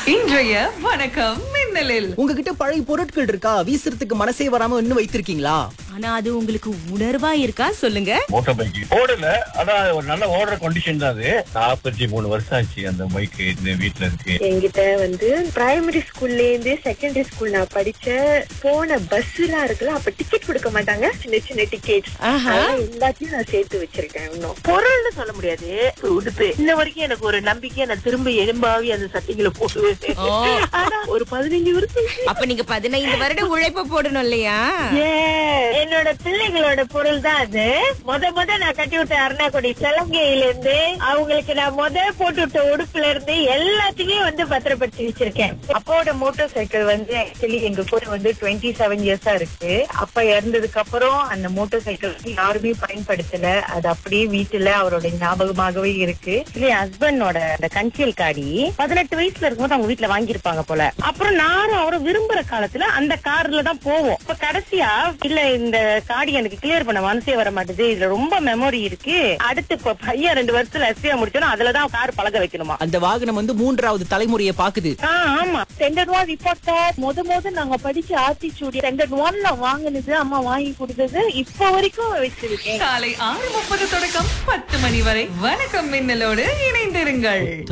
இன்றைய வணக்கம் மின்னலில் உங்ககிட்ட பழைய பொருட்கள் இருக்கா வீசுறதுக்கு மனசே வராம இன்னும் வைத்திருக்கீங்களா ஆனா அது உங்களுக்கு உணர்வா இருக்கா சொல்லுங்க மோட்டார் பைக் ஓடல அதான் ஒரு நல்ல ஓடுற கண்டிஷன் தான் அது நாற்பத்தி மூணு வருஷம் ஆச்சு அந்த பைக் இந்த வீட்டுல இருக்கு என்கிட்ட வந்து பிரைமரி ஸ்கூல்ல இருந்து செகண்டரி ஸ்கூல் நான் படிச்ச போன பஸ் எல்லாம் இருக்குல்ல அப்ப டிக்கெட் கொடுக்க மாட்டாங்க சின்ன சின்ன டிக்கெட் ஆஹா. எல்லாத்தையும் நான் சேர்த்து வச்சிருக்கேன் இன்னும் பொருள்னு சொல்ல முடியாது ஒரு உடுப்பு இன்ன வரைக்கும் எனக்கு ஒரு நம்பிக்கை நான் திரும்ப எலும்பாவி அந்த சட்டைகளை போடுவேன் ஓ. ஆனா ஒரு பதினஞ்சு வருஷம் அப்ப நீங்க பதினைந்து வருட உழைப்பு போடணும் இல்லையா Yeah. என்னோட பிள்ளைங்களோட பொருள் தான் அது முத முத நான் கட்டி விட்ட அருணாக்குடி சலங்கையில இருந்து அவங்களுக்கு நான் முத போட்டு விட்ட உடுப்புல இருந்து எல்லாத்தையுமே வந்து பத்திரப்படுத்தி வச்சிருக்கேன் அப்பாவோட மோட்டார் சைக்கிள் வந்து ஆக்சுவலி எங்க கூட வந்து டுவெண்ட்டி செவன் இயர்ஸா இருக்கு அப்பா இறந்ததுக்கு அப்புறம் அந்த மோட்டார் சைக்கிள் யாருமே பயன்படுத்தல அது அப்படியே வீட்டுல அவரோட ஞாபகமாகவே இருக்கு என் ஹஸ்பண்டோட அந்த கன்சியல் காடி பதினெட்டு வயசுல இருக்கும்போது அவங்க வீட்டுல வாங்கியிருப்பாங்க போல அப்புறம் நானும் அவரும் விரும்புற காலத்துல அந்த கார்ல தான் போவோம் இப்ப கடைசியா இல்ல இந்த காடி எனக்கு கிளியர் பண்ண மனசே வர மாட்டேது இதுல ரொம்ப மெமரி இருக்கு அடுத்து இப்ப பையன் ரெண்டு வருஷத்துல எஸ்பியா முடிச்சோம் அதுலதான் கார் பழக வைக்கணுமா அந்த வாகனம் வந்து மூன்றாவது தலைமுறையை பாக்குது ஆ, ஆமா ஸ்டாண்டர்ட் ஒன் ரிப்போர்ட் முத முத நாங்க படிச்ச ஆத்திச்சூடி ஸ்டாண்டர்ட் ஒன்ல வாங்குனது அம்மா வாங்கி கொடுத்தது இப்ப வரைக்கும் வச்சிருக்கேன் காலை ஆறு முப்பது தொடக்கம் பத்து மணி வரை வணக்கம் மின்னலோடு இணைந்திருங்கள்